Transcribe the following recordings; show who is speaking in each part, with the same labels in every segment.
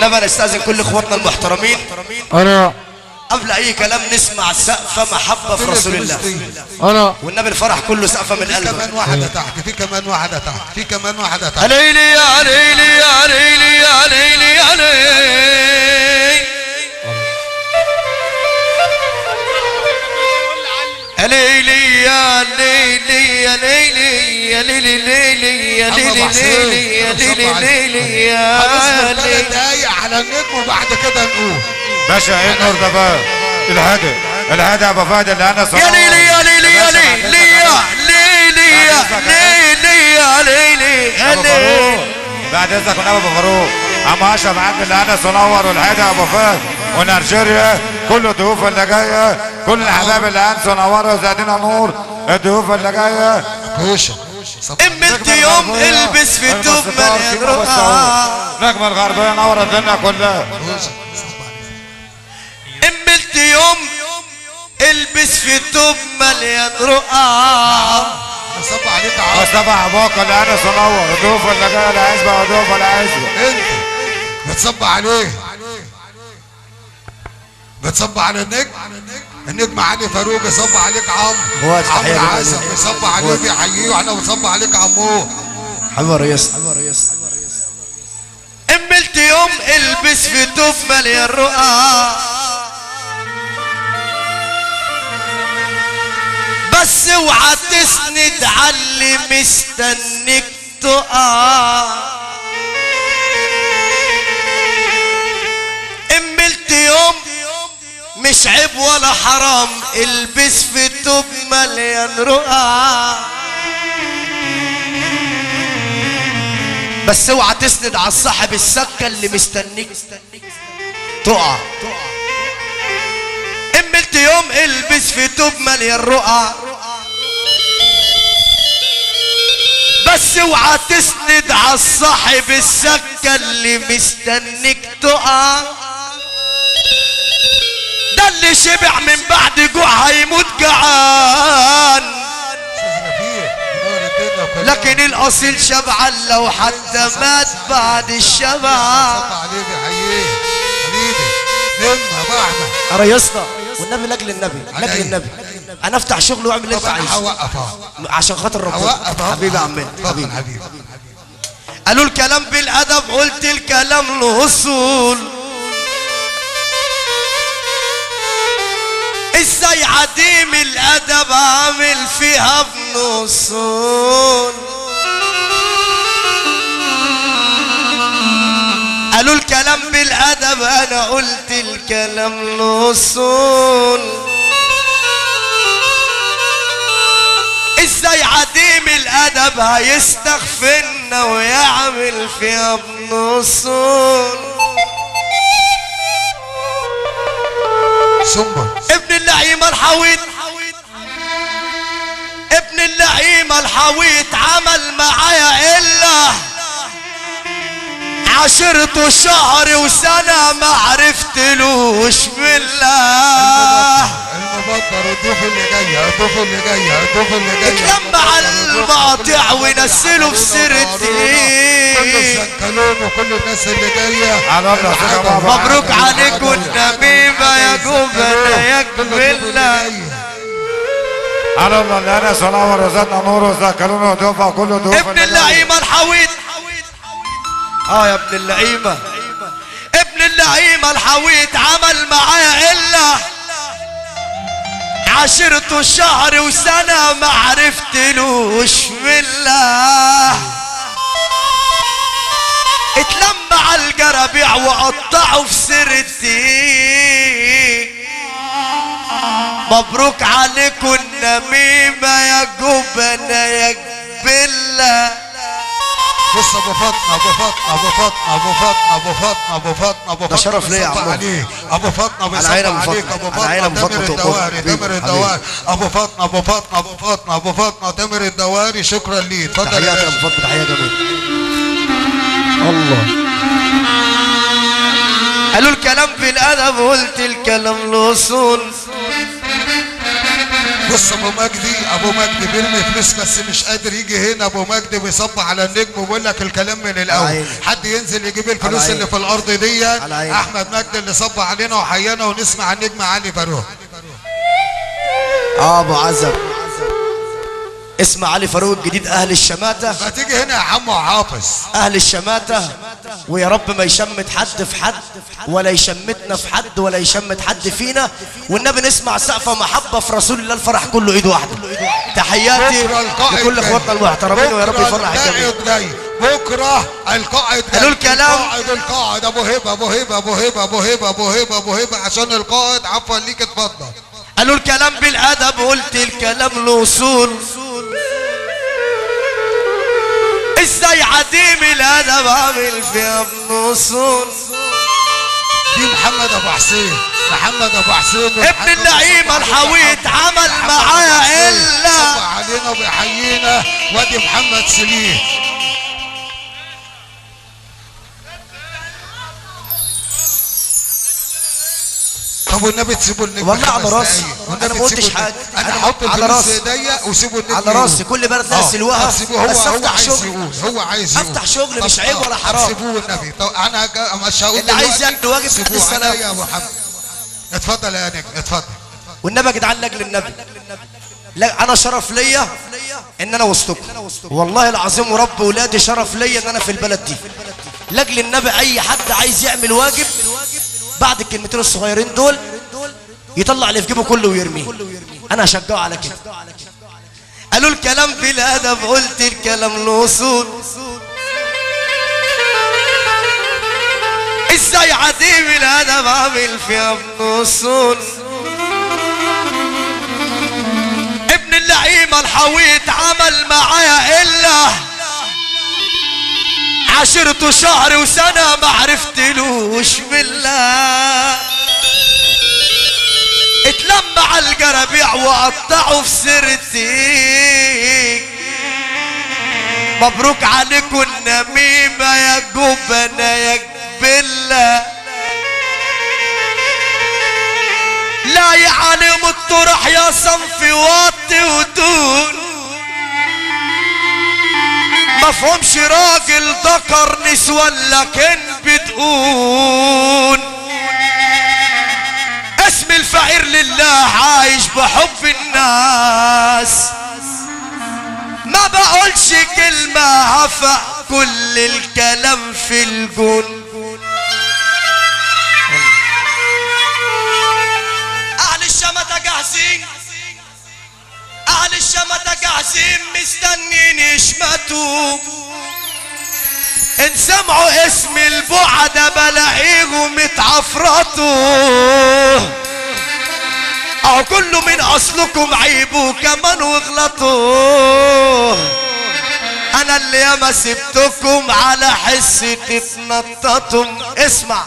Speaker 1: والنبي انا استاذن كل اخواتنا المحترمين
Speaker 2: انا
Speaker 1: قبل اي كلام نسمع سقفه محبه في رسول الله
Speaker 2: انا
Speaker 1: والنبي الفرح كله سقفه من
Speaker 3: في كمان
Speaker 1: قلبه
Speaker 3: واحدة تحت في كمان واحدة تحت في كمان واحدة تحت
Speaker 1: ليلي يا ليلي يا ليلي يا ليلي يا ليلي يا ليلي يا ليلي يا ليلي يا ليلي ليلي يا ليلي ليلي يا ليلي ليلي يا
Speaker 3: هنصبر ثلاث
Speaker 1: ليلي
Speaker 3: دقايق على النجم وبعد كده نقول
Speaker 4: باشا ايه النور ده بقى الهدى الهدى يا ابو فهد اللي انا
Speaker 1: يا ليلي يا ليلي يا ليلي يا ليلي يا ليلي يا ليلي يا
Speaker 4: ابو
Speaker 1: ليلي
Speaker 4: فاروق بعد اذنك من ابو فاروق عم اشرف عبد اللي انا صنور والهدى يا ابو فهد ونيجيريا كل الضيوف اللي جايه كل الحبايب اللي عند صنورة وزادنا نور الضيوف اللي جايه
Speaker 3: كوشة
Speaker 1: املت يوم البس في توب مليان رقعة
Speaker 4: نجم الغربية نورت لنا كلها
Speaker 1: املت يوم البس في توب مليان رقعة
Speaker 3: نصب عليك عوض
Speaker 4: مصطفى عباقة اللي انا صنور الضيوف اللي جايه العزبة والضيوف العزبة
Speaker 3: انت بتصب عليه بتصب على النجم النجم علي فاروق يصب عليك عمرو
Speaker 1: هو تحية
Speaker 3: عمرو
Speaker 1: لله.
Speaker 3: عزم يصب عليه بيحييه واحنا بنصب عليك عمو
Speaker 1: حلوة ريس املت يوم البس في توب مليان رقعة بس اوعى تسند على اللي مستنيك تقع املت يوم مش عيب ولا حرام البس في توب مليان رقعة بس اوعى تسند على صاحب السكة اللي مستنيك تقع املت يوم البس في توب مليان رقع بس اوعى تسند على صاحب السكة اللي مستنيك تقع ده اللي شبع من بعد جوع هيموت جعان لكن الاصيل شبعان لو حتى مات بعد الشبع
Speaker 3: صب عليه بيحييه حبيبي نمها بقى احمد
Speaker 1: ارى يا اسطى والنبي لاجل النبي
Speaker 3: على
Speaker 1: لاجل
Speaker 3: إيه؟
Speaker 1: النبي انا افتح شغل واعمل اللي
Speaker 3: طب
Speaker 1: انت
Speaker 3: انا
Speaker 1: عايزه
Speaker 3: هوقف اهو
Speaker 1: عشان خاطر ربنا
Speaker 3: هوقف اهو
Speaker 1: حبيبي يا عمي
Speaker 3: اتفضل
Speaker 1: حبيبي
Speaker 3: حبيبي
Speaker 1: قالوا الكلام بالادب قلت الكلام له اصول ازاي عديم الادب عامل فيها بنصول قالوا الكلام بالادب انا قلت الكلام له اصول ازاي عديم الادب هيستغفرنا ويعمل فيها بنصول
Speaker 3: سمر
Speaker 1: ابن اللعيمة الحويط ابن اللعيمة الحويط عمل معايا الا عشرته شهر وسنة ما عرفتلوش بالله
Speaker 3: المبطر الضيوف اللي جايه الضيوف اللي جايه الضيوف اللي جايه
Speaker 1: اتلم على المقاطع ونسله في سيرتي
Speaker 3: كل الزنكلون وكل الناس اللي جايه
Speaker 4: على الله يا بابا.
Speaker 1: مبروك عليكم النبيبة يا جبنة يا جبلة
Speaker 4: على الله اللي انا صنور وزادنا نور وذكرونا والضيوف كل الضيوف
Speaker 1: ابن
Speaker 4: اللي جاية.
Speaker 1: اللعيمة الحويط اه يا ابن اللعيمة ابن اللعيمة الحويط عمل معايا إلا عشرته شهر وسنة ما عرفتلوش بالله اتلم على الجرابيع وقطعوا في سيرتي مبروك عليكم النميمة يا جبنة يا جبلة
Speaker 3: بص ابو فاطمه ابو فاطمه ابو فاطمه ابو فاطمه ابو فاطمه ابو فاطمه ابو فاطمه
Speaker 1: شرف ليا يا
Speaker 3: بيصب
Speaker 1: عمو.
Speaker 3: عليك ابو فاطمه بيصب
Speaker 1: عيني أبو
Speaker 3: عليك
Speaker 1: فاطمة.
Speaker 3: ابو
Speaker 1: على عيني أبو
Speaker 3: فاطمه
Speaker 1: فاطمة
Speaker 3: تامر
Speaker 1: تقول.
Speaker 3: الدواري
Speaker 1: حبيبي،
Speaker 3: تامر
Speaker 1: حبيبي.
Speaker 3: الدواري ابو فاطمه ابو فاطمه ابو فاطمه ابو فاطمه تامر الدواري شكرا ليك اتفضل يا
Speaker 1: تحياتي يا
Speaker 3: باشا
Speaker 1: ابو فاطمه تحيه جميله الله قالوا الكلام بالادب قلت الكلام له اصول
Speaker 3: بص ابو مجدي ابو مجدي بيرمي فلوس بس مش قادر يجي هنا ابو مجدي بيصب على النجم وبيقول لك الكلام من الاول
Speaker 5: عيني.
Speaker 3: حد ينزل يجيب الفلوس
Speaker 5: على
Speaker 3: اللي في الارض دي
Speaker 5: على عيني.
Speaker 3: احمد مجدي اللي صب علينا وحيانا ونسمع النجم علي فاروق
Speaker 5: اه ابو عزب اسم علي فاروق الجديد اهل الشماتة
Speaker 3: ما تيجي هنا يا عمو حافظ
Speaker 5: اهل الشماتة ويا رب ما يشمت حد في حد ولا يشمتنا في حد ولا يشمت حد فينا والنبي نسمع سقفة محبة في رسول الله الفرح كله ايد واحدة تحياتي
Speaker 3: بكره القائد
Speaker 5: لكل
Speaker 3: جاي.
Speaker 5: اخواتنا المحترمين ويا رب
Speaker 3: بكرة
Speaker 5: يفرح الجميع
Speaker 3: القائد جاي بكره القائد جاي
Speaker 5: قالوا الكلام.
Speaker 3: القائد القائد ابو هبه ابو هبه ابو هبه ابو هبه ابو هبه ابو هبه عشان القائد عفوا ليك اتفضل
Speaker 5: قالوا الكلام بالادب قلت الكلام له اصول ازاي عديم الادب عامل فيها بنصول
Speaker 3: دي محمد ابو حسين محمد ابو حسين
Speaker 5: ابن اللعيبه الحويط عمل معايا الا
Speaker 3: صب علينا وبيحيينا وادي محمد سليم طب والنبي تسيبوا النجم
Speaker 5: والله على
Speaker 3: خمس
Speaker 5: راسي.
Speaker 3: دقايق.
Speaker 5: أنا
Speaker 3: والنبي
Speaker 5: ما قلتش
Speaker 3: تسيبوا
Speaker 5: حاجة.
Speaker 3: النجم. انا
Speaker 5: أنا
Speaker 3: احط
Speaker 5: على
Speaker 3: الفلوس
Speaker 5: راسي.
Speaker 3: في ايديا وسيبوا النجم
Speaker 5: على راسي كل بلد لها
Speaker 3: آه.
Speaker 5: سلوها
Speaker 3: طب سيبوه هو
Speaker 5: بس
Speaker 3: هو
Speaker 5: افتح
Speaker 3: عايز
Speaker 5: شغل
Speaker 3: يقول هو عايز يقول
Speaker 5: افتح شغل
Speaker 3: طب
Speaker 5: مش عيب
Speaker 3: آه.
Speaker 5: ولا
Speaker 3: طب
Speaker 5: حرام.
Speaker 3: سيبوه النبي طب انا جا- مش هقول
Speaker 5: اللي عايز
Speaker 3: دلوقتي.
Speaker 5: يعمل واجب
Speaker 3: سيبوه
Speaker 5: خد السلام.
Speaker 3: عليا يا محمد اتفضل يا نجم اتفضل
Speaker 5: والنبي يا جدعان لاجل النبي لا انا شرف ليا ان انا وسطكم والله العظيم ورب ولادي شرف ليا ان انا في البلد دي لاجل النبي اي حد عايز يعمل واجب بعد الكلمتين الصغيرين دول يطلع اللي في جيبه كله ويرميه انا هشجعه على كده قالوا الكلام بالادب قلت الكلام له اصول ازاي عديم الادب عامل فيها بنصول ابن اللعيبه الحويط عمل معايا الا عشرته شهر وسنه ما عرفتلوش بالله اتلم على الجرابيع وقطعوا في سيرتي مبروك عليكم النميمة يا جبنة يا جبلة لا يعلم الطرح يا صنف واطي ودون مفهومش راجل ذكر نسوان لكن بتقول اسم الفقير لله عايش بحب الناس ما بقولش كلمة هفق كل الكلام في الجون أهل الشمتة جاهزين أهل الشمتة جاهزين مستنين يشمتوا إن سمعوا اسم البعدة بلاقيهم اتعفرطوا أو كله من أصلكم عيبوا كمان واغلطوا أنا اللي ياما سبتكم على حس تتنططوا اسمع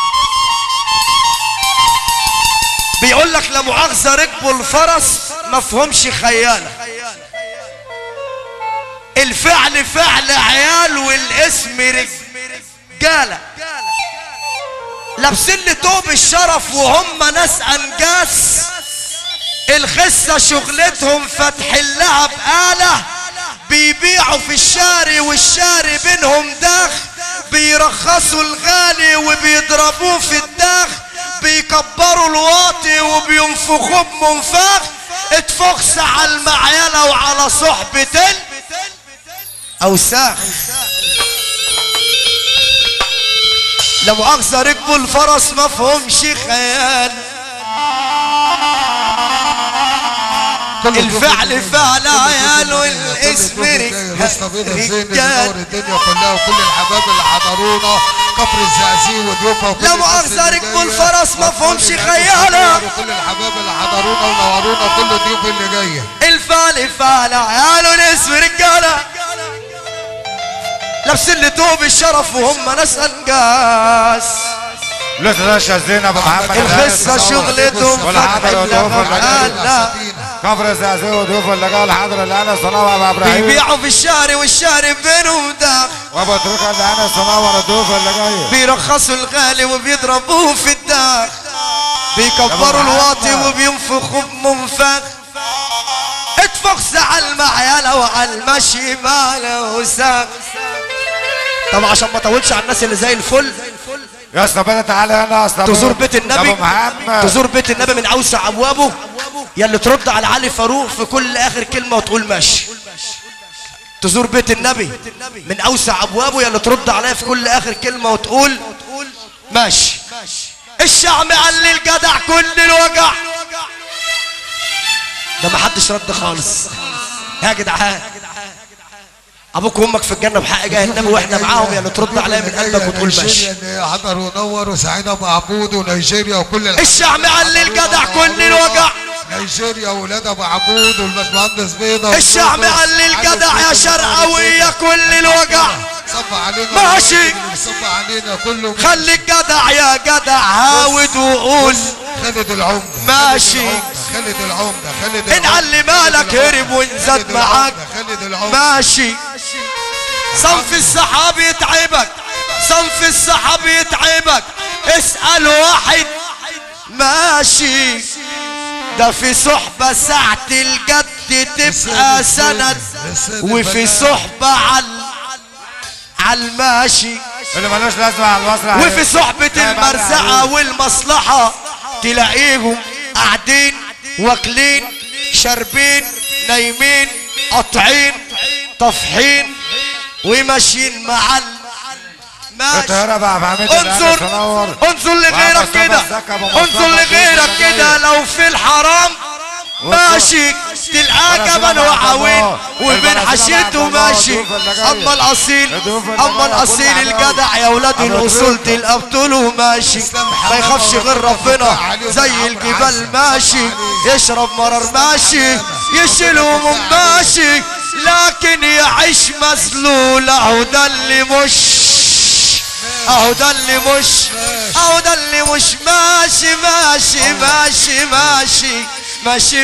Speaker 5: بيقول لك لا مؤاخذة ركبوا الفرس مفهومش خيالة الفعل فعل عيال والاسم رجالة لابسين لي توب الشرف وهم ناس انجاس الخسة شغلتهم فتح لها بآلة بيبيعوا في الشاري والشاري بينهم داخ بيرخصوا الغالي وبيضربوه في الداخ بيكبروا الواطي وبينفخوه بمنفاخ اتفخس على المعيلة وعلى صحبة ال أوساخ لا مؤاخذة ركبوا الفرس مفهومش خيال الفعل فعل عيال والاسم
Speaker 3: لسه بيضة زين اللي
Speaker 5: رجال
Speaker 3: نور الدنيا كلها وكل الحباب اللي حضرونا كفر الزقازيق وضيوفها وكل
Speaker 5: لا
Speaker 3: الناس
Speaker 5: مؤاخذة
Speaker 3: اللي
Speaker 5: ركبوا
Speaker 3: جاية.
Speaker 5: الفرس مفهومش
Speaker 3: وكل الناس
Speaker 5: خيالة.
Speaker 3: الصغيرة وكل الحباب اللي حضرونا ونورونا كل الضيوف اللي جايه
Speaker 5: الفعل فعل عيال والاسم رجالة لابسين لي توب الشرف وهم ناس انجاس
Speaker 4: لسه ده شاذين ابو محمد
Speaker 5: الخسة
Speaker 4: الهاني.
Speaker 5: شغلتهم
Speaker 4: والحضر
Speaker 5: فتح
Speaker 4: والضيوف
Speaker 5: لها
Speaker 4: اللي
Speaker 5: بآلة.
Speaker 4: كفر الزقازيق وضيوف اللي قال حضر الهنا صناوة ابو ابراهيم
Speaker 5: بيبيعوا في الشارع والشارع بينهم داخ
Speaker 4: وابو تركة اللي انا صناوة الضيوف اللي جاي
Speaker 5: بيرخصوا الغالي وبيضربوه في الداخ بيكبروا الواطي وبينفخوا بمنفخ على المعيلة وعلى المشي ما له ساق طب عشان ما اطولش على الناس اللي زي الفل
Speaker 4: يا اسطى بقى تعالى هنا يا اسطى
Speaker 5: تزور بيت النبي
Speaker 4: ابو محمد
Speaker 5: تزور بيت النبي من اوسع ابوابه يا اللي ترد على علي فاروق في كل اخر كلمه وتقول ماشي تزور بيت النبي من اوسع ابوابه يا اللي ترد عليا في كل اخر كلمه وتقول ماشي الشعب قال لي الجدع كل الوجع ده ما حدش رد خالص يا جدعان ابوك وامك في الجنه بحق جاه النبي واحنا معاهم يا اللي ترد عليا من قلبك وتقول ماشي
Speaker 3: نيجيريا اللي حضروا ونوروا سعيد ابو عبود ونيجيريا وكل الح-
Speaker 5: الشعب قال لي الجدع كل الوجع
Speaker 3: نيجيريا ولاد ابو عبود والباشمهندس بيضه
Speaker 5: الشعب قال لي الجدع يا شرقاوية كل الوجع
Speaker 3: صب علينا
Speaker 5: ماشي.
Speaker 3: صب علينا كله
Speaker 5: خلي الجدع يا جدع هاود وقول
Speaker 3: خالد العمده
Speaker 5: ماشي.
Speaker 3: خالد العمده خالد
Speaker 5: ان علي مالك هرب وانزاد معاك
Speaker 3: خالد العمده
Speaker 5: ماشي صنف السحاب يتعبك صنف السحاب يتعبك اسأل واحد ماشي ده في صحبة ساعة الجد تبقى سند وفي صحبة على على الماشي
Speaker 4: اللي ملوش لازمه على المسرح
Speaker 5: وفي صحبة المرزعة والمصلحة تلاقيهم قاعدين واكلين شاربين نايمين قاطعين طافحين وماشيين مع ال- ماشي
Speaker 4: تهرب يا محمد
Speaker 5: انظر انظر لغيرك كده انظر لغيرك كده لو في الحرام ماشي تلقاه جبل وعوين وبين حشيته ماشي اما الاصيل اما الاصيل الجدع يا ولاد الاصول تلقى بطوله ماشي ما يخافش غير ربنا زي الجبال ماشي يشرب مرار ماشي يشيل هموم ماشي لكن يعيش مسلول اهو ده اللي مش اهو ده اللي مش اهو ده اللي مش ماشي ماشي ماشي ماشي ماشي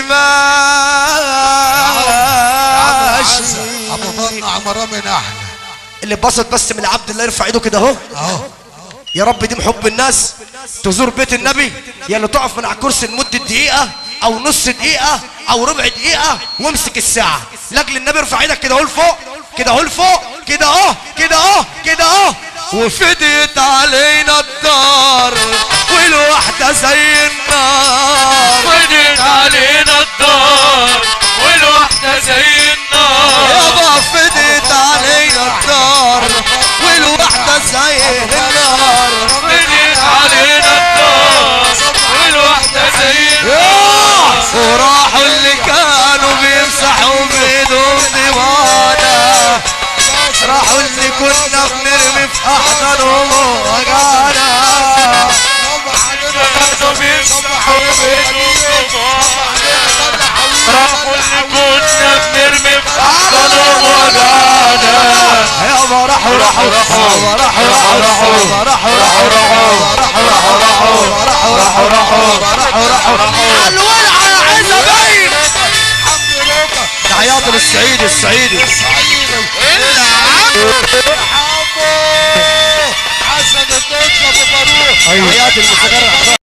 Speaker 5: ماشي
Speaker 3: ابو فضل عمران من احلى
Speaker 5: اللي اتبسط بس من عبد الله يرفع ايده كده اهو
Speaker 3: اهو
Speaker 5: يا رب دي حب الناس تزور بيت النبي يا اللي تقف من على الكرسي لمده دقيقه او نص دقيقه او ربع دقيقه وامسك الساعه لاجل النبي ارفع ايدك كده اهو لفوق كده اهو لفوق كده اهو كده اهو كده اهو وفديت علينا الدار والوحده زي النار
Speaker 1: فدت علينا الدار والوحدة زي النار
Speaker 5: يابا فديت علينا الدار والوحده زي النار
Speaker 1: فدت علينا الدار والوحدة زي النار
Speaker 5: وراحوا اللي كانوا بيمسحوا بايدهم ديوانا راحوا اللي كنا بنرمي في احضانهم وجعنا
Speaker 1: كانوا بيمسحوا بيدهم راحوا اللي كنا بنرمي في أحضانهم وجعنا
Speaker 5: يابا راحوا راحوا راحوا راحوا راحوا راحوا راحوا راحوا راحوا راحوا راحوا راحوا راحوا راحوا الولعة يا عزبين تحياتي للسعيدي السعيدي
Speaker 3: حسن الدكتور ابو فاروق
Speaker 5: تحياتي الموسيقار